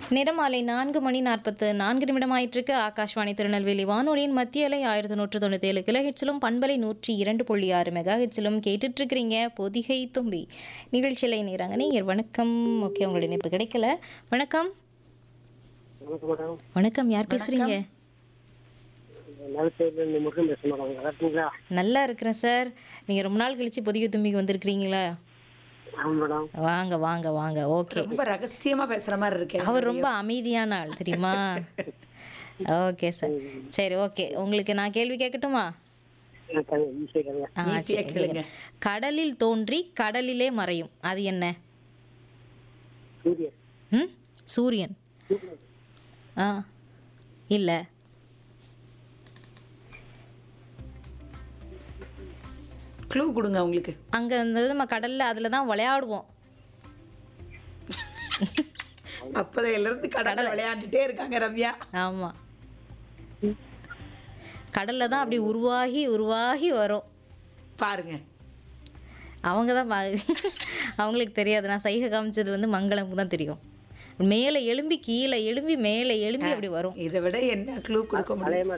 நிறமாலை நான்கு மணி நாற்பத்து நான்கு நிமிடம் ஆயிட்டிருக்கு ஆகாஷ்வாணி திருநெல்வேலி வானொலியின் மத்திய அலை ஆயிரத்தி நூற்று தொண்ணூற்றி ஏழு கிலோ ஹெட்ஸிலும் பண்பலை நூற்றி இரண்டு புள்ளி ஆறு மெகா ஹெட்ஸிலும் கேட்டுட்டு இருக்கிறீங்க பொதிகை தும்பி நிகழ்ச்சியில் இணைகிறாங்க நீங்கள் வணக்கம் ஓகே உங்களுடைய இணைப்பு கிடைக்கல வணக்கம் வணக்கம் மேடம் வணக்கம் யார் பேசுறீங்க நலச்சேரியிலிருந்து முருகன் பேசுகிறேன் மேடம் நல்லா இருக்கீங்களா நல்லா இருக்கிறேன் சார் நீங்கள் ரொம்ப நாள் கழிச்சு பொதிகை தும்பிக்கு வந்திருக்கிறீங்களா ஆமாம் மேடம் வாங்க வாங்க வாங்க ஓகே ரொம்ப ரகசியமா பேசுற மாதிரி இருக்கே அவர் ரொம்ப அமைதியான ஆள் தெரியுமா ஓகே சார் சரி ஓகே உங்களுக்கு நான் கேள்வி கேட்கட்டுமா ஈஸியாக ஆ, ஈஸியா சரி. கேளுங்க. கடலில் தோன்றி கடலிலே மறையும் அது என்ன சூரியன் ம் சூரியன் ஆ இல்லை க்ளூ கொடுங்க உங்களுக்கு அங்கே வந்து நம்ம கடலில் அதில் தான் விளையாடுவோம் அப்பதையில இருந்து கடலை விளையாண்டுட்டே இருக்காங்க ரம்யா ஆமாம் கடலில் தான் அப்படி உருவாகி உருவாகி வரும் பாருங்க அவங்க தான் பா அவங்களுக்கு தெரியாது நான் சைகை காமிச்சது வந்து மங்களமுக்கு தான் தெரியும் மேலே எலும்பி கீழே எலும்பி மேலே எலும்பி அப்படி வரும் இதை விட என்ன க்ளூ கொடுக்க முடியும் பழைய